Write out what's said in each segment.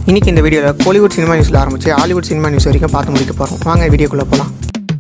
இன்றைக்கி இந்த வீடியோவில் கோலிவுட் சினிமா நியூஸில் ஆரம்பித்து ஹாலிவுட் சினிமா நியூஸ் வரைக்கும் பார்த்து முடிக்க போகிறோம் வாங்க வீடியோக்குள்ளே போகலாம்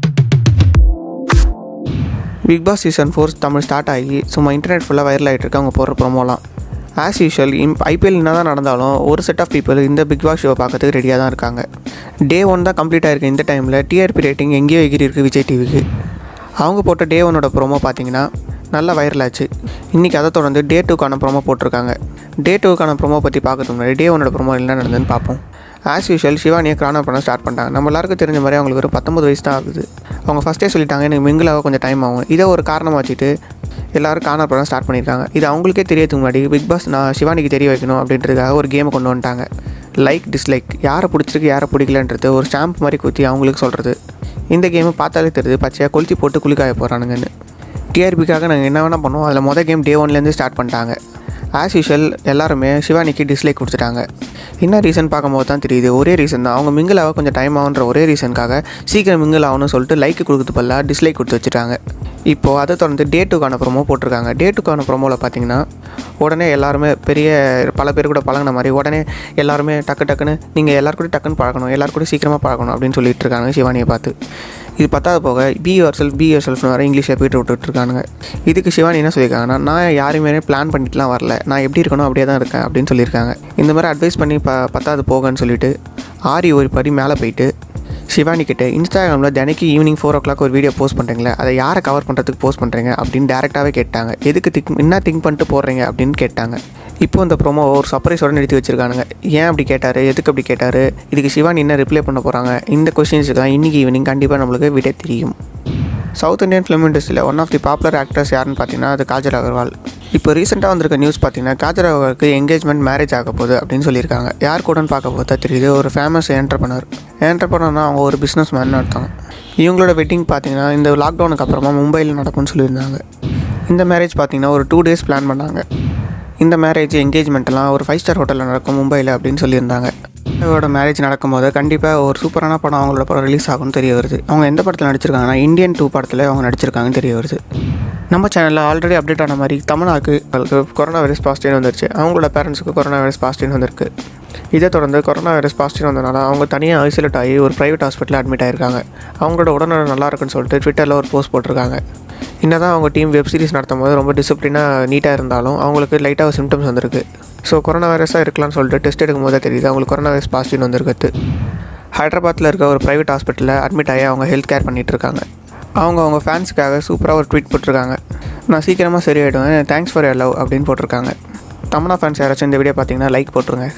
big boss season four Tamil start ஆகி சும்மா இன்டர்நெட் ஃபுல்லாக வைரல் ஆகிட்டு இருக்கு அவங்க போடுற ப்ரோமோலாம் ஆஸ் யூஷுவல் இம் ஐபிஎல் என்ன தான் நடந்தாலும் ஒரு செட் ஆஃப் பீப்புள் இந்த பிக் பாஸ் ஷோவை பார்க்கறதுக்கு ரெடியாக தான் இருக்காங்க டே ஒன் தான் கம்ப்ளீட் ஆயிருக்கு இந்த டைமில் டிஆர்பி ரேட்டிங் எங்கேயோ எகிரி இருக்குது விஜய் டிவிக்கு அவங்க போட்ட டே ஒன்னோட ப்ரோமோ பார்த்தீங்கன்னா நல்லா வைரல் ஆச்சு இன்றைக்கி அதை தொடர்ந்து டே டூக்கான ப்ரோமோ போட்டிருக்காங்க டே டூக்கான ப்ரோமோ பற்றி பார்க்கறதுக்கு முன்னாடி டே ஒன்னோட ப்ரோமோ என்ன நடந்ததுன்னு பார்ப்போம் ஆஸ் யூஷுவல் சிவானியை கிரானா பண்ண ஸ்டார்ட் பண்ணிட்டாங்க நம்ம எல்லாருக்கும் தெரிஞ்ச மாதிரி அவங்களுக்கு ஒரு பத்தொம்பது வயசு தான் ஆகுது அவங்க ஃபஸ்ட்டே சொல்லிட்டாங்க எனக்கு mingle ஆக கொஞ்சம் டைம் ஆகும் இதை ஒரு காரணமாக வச்சுட்டு எல்லாரும் கார்னர் பண்ண ஸ்டார்ட் பண்ணியிருக்காங்க இது அவங்களுக்கே தெரியறதுக்கு முன்னாடி பிக் பாஸ் நான் சிவானிக்கு தெரிய வைக்கணும் அப்படின்றதுக்காக ஒரு கேமை கொண்டு வந்துட்டாங்க லைக் டிஸ்லைக் யாரை பிடிச்சிருக்கு யாரை பிடிக்கலன்றது ஒரு ஸ்டாம்ப் மாதிரி குத்தி அவங்களுக்கு சொல்கிறது இந்த கேமை பார்த்தாலே தெரியுது பச்சையாக கொளுத்தி போட்டு குளிக்காய போகிறானுங்கன்னு டிஆர்பிக்காக நாங்கள் என்ன வேணால் பண்ணுவோம் அதில் மொதல் கேம் டே ஒன்லேருந்து ஸ்டார்ட் பண்ணிட்டாங்க ஆஸ் யூஷுவல் எல்லாருமே சிவானிக்கு டிஸ்லைக் கொடுத்துட்டாங்க என்ன ரீசன் பார்க்கும்போது தான் தெரியுது ஒரே ரீசன் தான் அவங்க மிங்கிள் ஆக கொஞ்சம் டைம் ஆகுன்ற ஒரே ரீசனுக்காக சீக்கிரம் மிங்கிள் ஆகணும்னு சொல்லிட்டு லைக் கொடுக்குறது பதிலாக டிஸ்லைக் கொடுத்து வச்சுட்டாங்க இப்போது அதை தொடர்ந்து டே டூக்கான ப்ரோமோ போட்டிருக்காங்க டே டூக்கான ப்ரோமோவில் பார்த்தீங்கன்னா உடனே எல்லாருமே பெரிய பல பேர் கூட பழகின மாதிரி உடனே எல்லாருமே டக்கு டக்குன்னு நீங்கள் எல்லாரும் கூட டக்குன்னு பழகணும் எல்லாரும் கூட சீக்கிரமாக பழகணும் அப்படின்னு சொல்லிட்டு இருக்காங்க சிவானியை பார்த்து இது பத்தாவது போக பி யுவர் செல்ஃப் பி யுவர் செல்ஃப்னு வர இங்கிலீஷில் போயிட்டு விட்டுட்ருக்கானுங்க இதுக்கு சிவானி என்ன சொல்லியிருக்காங்கன்னா நான் யாரையுமே பிளான் பண்ணிட்டுலாம் வரல நான் எப்படி இருக்கணும் அப்படியே தான் இருக்கேன் அப்படின்னு சொல்லியிருக்காங்க இந்த மாதிரி அட்வைஸ் பண்ணி ப பத்தாவது போகன்னு சொல்லிட்டு ஆரி ஒரு படி மேலே போயிட்டு சிவானி கிட்ட இன்ஸ்டாகிராமில் தினைக்கு ஈவினிங் ஃபோர் ஓ கிளாக் ஒரு வீடியோ போஸ்ட் பண்ணுறீங்களே அதை யாரை கவர் பண்ணுறதுக்கு போஸ்ட் பண்ணுறீங்க அப்படின்னு டேரெக்டாகவே கேட்டாங்க எதுக்கு திங்க் என்ன திங்க் பண்ணிட்டு போடுறீங்க அப்படின்னு கேட்டாங்க இப்போ இந்த ப்ரோமோ ஒரு சர்ப்ரைஸோட நிறுத்தி வச்சிருக்கானுங்க ஏன் அப்படி கேட்டார் எதுக்கு அப்படி கேட்டார் இதுக்கு சிவானி என்ன ரிப்ளை பண்ண போகிறாங்க இந்த கொஸ்டின்ஸுக்கு இன்றைக்கி ஈவினிங் கண்டிப்பாக நம்மளுக்கு விட தெரியும் சவுத் இந்தியன் ஃபிலிம் இண்டஸ்ட்ரியில் one of the popular actors யாருன்னு பார்த்தீங்கன்னா அது காஜல் அகர்வால் இப்போ ரீசெண்டாக வந்திருக்க நியூஸ் பார்த்தீங்கன்னா காஜல் அகர்வாலுக்கு என்கேஜ்மெண்ட் மேரேஜ் ஆக போகுது அப்படின்னு சொல்லியிருக்காங்க யார் கூடன்னு பார்க்க போதா தெரியுது ஒரு ஃபேமஸ் என்டர்பனர் என்டர்பனர்னா அவங்க ஒரு பிஸ்னஸ் மேன் அர்த்தம் இவங்களோட வெட்டிங் பார்த்தீங்கன்னா இந்த லாக்டவுனுக்கு அப்புறமா மும்பையில் நடக்கும்னு சொல்லியிருந்தாங்க இந்த மேரேஜ் பார்த்தீங்கன்னா ஒரு டூ டேஸ் பிளான் பண்ணாங்க இந்த மேரேஜ் என்கேஜ்மெண்ட்லாம் ஒரு ஃபைவ் ஸ்டார் ஹோட்டலில் நடக்கும் மும்பையில் அப்படின்னு சொல்லியிருந்தாங்க அவரோட மேரேஜ் நடக்கும்போது கண்டிப்பாக ஒரு சூப்பரான படம் அவங்களோட படம் ரிலீஸ் ஆகும்னு தெரிய வருது அவங்க எந்த படத்தில் நடிச்சிருக்காங்கன்னா இந்தியன் டூ படத்தில் அவங்க நடிச்சிருக்காங்கன்னு தெரிய வருது நம்ம சேனலில் ஆல்ரெடி அப்டேட் ஆன மாதிரி தமிழ்நாக்கு கொரோனா வைரஸ் பாசிட்டிவ் வந்துருச்சு அவங்களோட பேரண்ட்ஸுக்கு கொரோனா வைரஸ் பாசிட்டிவ் வந்திருக்கு இதை தொடர்ந்து கொரோனா வைரஸ் பாசிட்டிவ் வந்தனால அவங்க தனியாக ஐசோலேட் ஆகி ஒரு ப்ரைவேட் ஹாஸ்பிட்டலில் அட்மிட் ஆயிருக்காங்க அவங்களோட உடல்நலம் நல்லா இருக்குன்னு சொல்லிட்டு ட்விட்டரில் ஒரு போஸ்ட் போட்டிருக்காங்க என்னதான் அவங்க டீம் வெப் சீரிஸ் நடத்தும் போது ரொம்ப டிசிப்ளினாக நீட்டாக இருந்தாலும் அவங்களுக்கு லைட்டாக சிம்டம்ஸ் வந்திருக்கு ஸோ கொரோனா வைரஸாக இருக்கலாம்னு சொல்லிட்டு டெஸ்ட் எடுக்கும் போதே தெரியுது அவங்களுக்கு கொரோனா வைரஸ் பாசிட்டிவ் வந்திருக்கு ஹைதராபாத்தில் இருக்க ஒரு ப்ரைவேட் ஹாஸ்பிட்டலில் அட்மிட் ஆகி அவங்க ஹெல்த் கேர் பண்ணிகிட்டு இருக்காங்க அவங்க அவங்க ஃபேன்ஸுக்காக சூப்பராக ஒரு ட்வீட் போட்டிருக்காங்க நான் சீக்கிரமாக சரியாயிடுவேன் தேங்க்ஸ் ஃபார் யர் லவ் அப்படின்னு போட்டிருக்காங்க தமனா ஃபேன்ஸ் யாராச்சும் இந்த வீடியோ பார்த்தீங்கன்னா லைக் போட்டுருங்க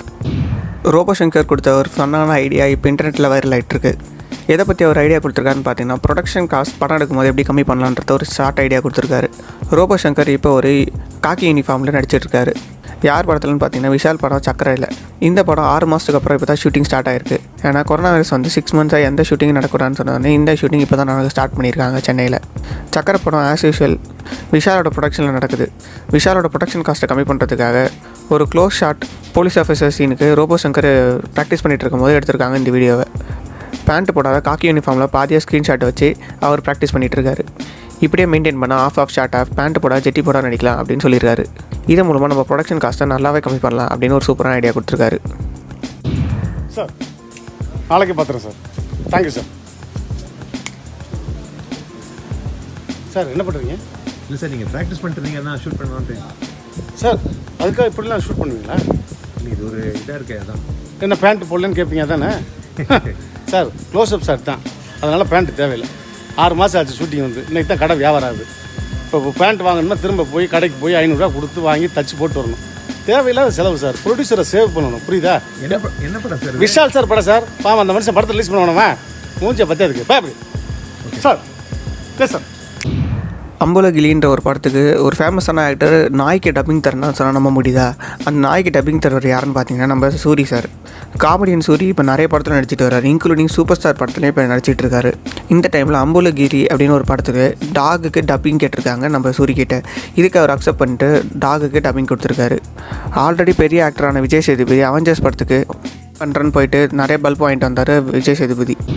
ரோபோ சங்கர் கொடுத்த ஒரு ஃபன்னான ஐடியா இப்போ இன்டர்நெட்டில் வைரல் ஆகிட்டுருக்கு எதை பற்றி ஒரு ஐடியா கொடுத்துருக்காருன்னு பார்த்தீங்கன்னா ப்ரொடக்ஷன் காஸ்ட் படம் எடுக்கும்போது எப்படி கம்மி பண்ணலான்றத ஒரு ஷார்ட் ஐடியா கொடுத்துருக்காரு ரோபோ சங்கர் இப்போ ஒரு காக்கி யூனிஃபார்மில் நடிச்சிட்ருக்காரு யார் படத்துலன்னு பார்த்தீங்கன்னா விஷால் படம் சக்கரை இல்லை இந்த படம் ஆறு மாதத்துக்கு அப்புறம் இப்போ தான் ஷூட்டிங் ஸ்டார்ட் ஆயிருக்கு ஏன்னா கொரோனா வைரஸ் வந்து சிக்ஸ் மந்த்ஸாக எந்த ஷூட்டிங் நடக்கூடாதுன்னு சொன்னோடனே இந்த ஷூட்டிங் இப்போ தான் நாங்கள் ஸ்டார்ட் பண்ணியிருக்காங்க சென்னையில் சக்கரை படம் ஆஸ் யூஷுவல் விஷாலோட ப்ரொடக்ஷனில் நடக்குது விஷாலோட ப்ரொடக்ஷன் காஸ்ட்டை கம்மி பண்ணுறதுக்காக ஒரு க்ளோஸ் ஷாட் போலீஸ் ஆஃபீஸர் சீனுக்கு ரோபோ சங்கர் ப்ராக்டிஸ் பண்ணிகிட்டு இருக்கும்போது எடுத்திருக்காங்க இந்த வீடியோவை பேண்ட் போடாத காக்கி யூனிஃபார்மில் பாதியாக ஸ்க்ரீன்ஷாட் வச்சு அவர் ப்ராக்டிஸ் பண்ணிகிட்டு இருக்காரு இப்படியே மெயின்டைன் பண்ணால் half half short half pant போட ஜெட்டி போட நடிக்கலாம் அப்படின்னு சொல்லியிருக்காரு இதன் மூலமாக நம்ம ப்ரொடக்ஷன் காஸ்ட்டை நல்லாவே கம்மி பண்ணலாம் அப்படின்னு ஒரு சூப்பரான ஐடியா கொடுத்துருக்காரு சார் நாளைக்கு பார்த்துறேன் சார் தேங்க்யூ சார் சார் என்ன பண்ணுறீங்க இல்லை சார் நீங்கள் ப்ராக்டிஸ் பண்ணிட்டு இருந்தீங்க அதான் ஷூட் பண்ணலான்ட்டு சார் அதுக்காக இப்படிலாம் ஷூட் பண்ணுவீங்களா இல்லை இது ஒரு இதாக இருக்கே அதான் என்ன பேண்ட் போடலன்னு கேட்பீங்க தானே சார் க்ளோஸ் அப் சார் தான் அதனால் பேண்ட் தேவையில்லை ஆறு மாதம் ஆச்சு ஷூட்டிங் வந்து இன்னைக்கு தான் கடை வியாபாரம் ஆகுது இப்போ பேண்ட் வாங்கணும்னா திரும்ப போய் கடைக்கு போய் ஐநூறுரூவா கொடுத்து வாங்கி தச்சு போட்டு வரணும் தேவையில்லாத செலவு சார் ப்ரொடியூசரை சேவ் பண்ணணும் புரியுதா என்ன ப- என்ன படம் சார் இது? விஷால் சார் படம் சார் பாவம் அந்த மனுஷன் படத்தை ரிலீஸ் பண்ண மூஞ்சியை பற்றி இருக்கு பாப்பி சார் எஸ் சார் அம்புலகிளின்ற ஒரு படத்துக்கு ஒரு ஃபேமஸான ஆக்டர் நாய்க்கு டப்பிங் தரேன்னா சொன்னால் நம்ப முடியுதா அந்த நாய்க்கு டப்பிங் தரவர் யாருன்னு பார்த்தீங்கன்னா நம்ம சூரி சார் காமெடியன் சூரி இப்போ நிறைய படத்தில் நடிச்சிட்டு வர்றாரு இன்க்ளூடிங் சூப்பர் ஸ்டார் படத்துலேயும் இப்போ நடிச்சிட்டு இருக்காரு இந்த டைமில் அம்புலகிரி அப்படின்னு ஒரு படத்துக்கு டாகுக்கு டப்பிங் கேட்டிருக்காங்க நம்ம சூரி கிட்ட இதுக்கு அவர் அக்செப்ட் பண்ணிட்டு டாகுக்கு டப்பிங் கொடுத்துருக்காரு ஆல்ரெடி பெரிய ஆக்டரான விஜய் சேதுபதி அவெஞ்சர்ஸ் படத்துக்கு பண்ணுறேன்னு போயிட்டு நிறைய பல்ப் வாங்கிட்டு வந்தார் விஜய் சேதுபதி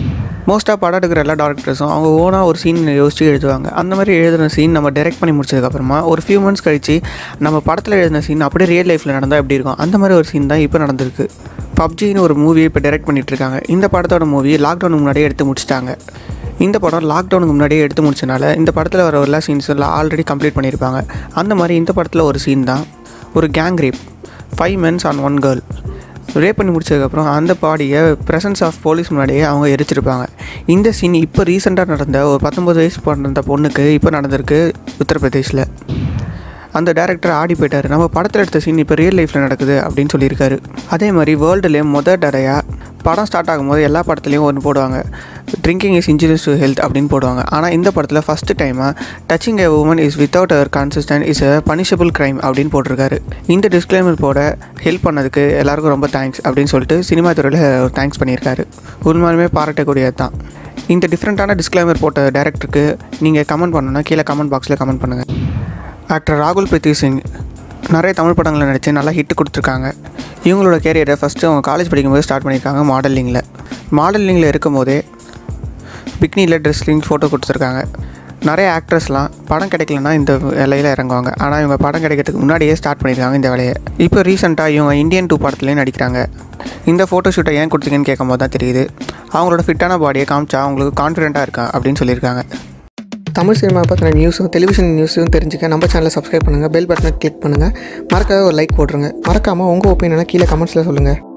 மோஸ்ட்டாக படம் எடுக்கிற எல்லா டேரக்டர்ஸும் அவங்க ஓனாக ஒரு சீன் யோசிச்சு எழுதுவாங்க அந்த மாதிரி எழுதுன சீன் நம்ம டைரக்ட் பண்ணி முடிச்சதுக்கப்புறமா ஒரு ஃபியூ மந்த்ஸ் கழிச்சு நம்ம படத்தில் எழுதின சீன் அப்படியே ரியல் லைஃப்பில் நடந்தால் எப்படி இருக்கும் அந்த மாதிரி ஒரு சீன் தான் இப்போ நடந்திருக்கு பப்ஜின்னு ஒரு மூவியை இப்போ டைரக்ட் பண்ணிட்டு இருக்காங்க இந்த படத்தோட மூவி லாக்டவுனுக்கு முன்னாடியே எடுத்து முடிச்சிட்டாங்க இந்த படம் லாக்டவுனுக்கு முன்னாடியே எடுத்து முடிச்சனால இந்த படத்தில் வர எல்லா சீன்ஸ் எல்லாம் ஆல்ரெடி கம்ப்ளீட் பண்ணியிருப்பாங்க அந்த மாதிரி இந்த படத்தில் ஒரு சீன் தான் ஒரு gang rape five mens on one girl rape பண்ணி முடிச்சதுக்கப்புறம் அந்த பாடியை ப்ரெசன்ஸ் ஆஃப் போலீஸ் முன்னாடியே அவங்க எரிச்சிருப்பாங்க இந்த சீன் இப்போ ரீசெண்டாக நடந்த ஒரு பத்தொம்பது வயசு பிறந்த பொண்ணுக்கு இப்போ நடந்திருக்கு உத்தரப்பிரதேஷில் அந்த டேரக்டர் ஆடி போயிட்டார் நம்ம படத்தில் எடுத்த சீன் இப்போ ரியல் லைஃப்பில் நடக்குது அப்படின்னு சொல்லியிருக்காரு அதே மாதிரி வேர்ல்டுலேயே மொதல் தடையாக படம் ஸ்டார்ட் ஆகும்போது எல்லா படத்துலையும் ஒன்று போடுவாங்க drinking is injurious to health அப்படின்னு போடுவாங்க ஆனால் இந்த படத்தில் ஃபஸ்ட்டு டைமாக touching a woman is without her consistent is a punishable crime அப்படின்னு போட்டிருக்காரு இந்த டிஸ்க்ளைமர் போட ஹெல்ப் பண்ணதுக்கு எல்லாருக்கும் ரொம்ப தேங்க்ஸ் அப்படின்னு சொல்லிட்டு சினிமா துறையில் ஒரு தேங்க்ஸ் பண்ணியிருக்காரு உண்மையுமே பாராட்டக்கூடியது தான் இந்த டிஃப்ரெண்ட்டான டிஸ்க்ளைமர் போட்ட டேரக்டருக்கு நீங்கள் கமெண்ட் பண்ணணும்னா கீழே கமெண்ட் பாக்ஸில் கமெண்ட் பண்ணுங்கள் ஆக்டர் ராகுல் பிரீத்தி சிங் நிறைய தமிழ் படங்களில் நடித்து நல்லா ஹிட் கொடுத்துருக்காங்க இவங்களோட கேரியரை ஃபஸ்ட்டு அவங்க காலேஜ் படிக்கும்போது ஸ்டார்ட் பண்ணியிருக்காங்க மாடலிங்கில் மாடலிங்கில் இருக்கும்போதே பிக்னியில் ட்ரெஸ்லிங் ஃபோட்டோ கொடுத்துருக்காங்க நிறைய ஆக்ட்ரஸ்லாம் படம் கிடைக்கலனா இந்த வேலையில் இறங்குவாங்க ஆனால் இவங்க படம் கிடைக்கிறதுக்கு முன்னாடியே ஸ்டார்ட் பண்ணியிருக்காங்க இந்த வேலையை இப்போ ரீசெண்டாக இவங்க இந்தியன் டூ படத்துலேயும் நடிக்கிறாங்க இந்த ஃபோட்டோ ஷூட்டை ஏன் கொடுத்தீங்கன்னு கேட்கும்போது தான் தெரியுது அவங்களோட ஃபிட்டான பாடியை காமிச்சா அவங்களுக்கு கான்ஃபிடென்ட்டாக இருக்கா அப்படின்னு சொல்லியிருக்காங்க தமிழ் சினிமா பற்றின நியூஸும் டெலிவிஷன் நியூஸும் தெரிஞ்சுக்க நம்ம சேனலை சப்ஸ்கிரைப் பண்ணுங்கள் பெல் பட்டனை கிளிக் பண்ணுங்கள் மறக்காம ஒரு லைக் போட்டுருங்க மறக்காமல் உங்கள் ஒப்பீனியனை கீழே கமெண்ட்ஸில் சொல்லுங்கள்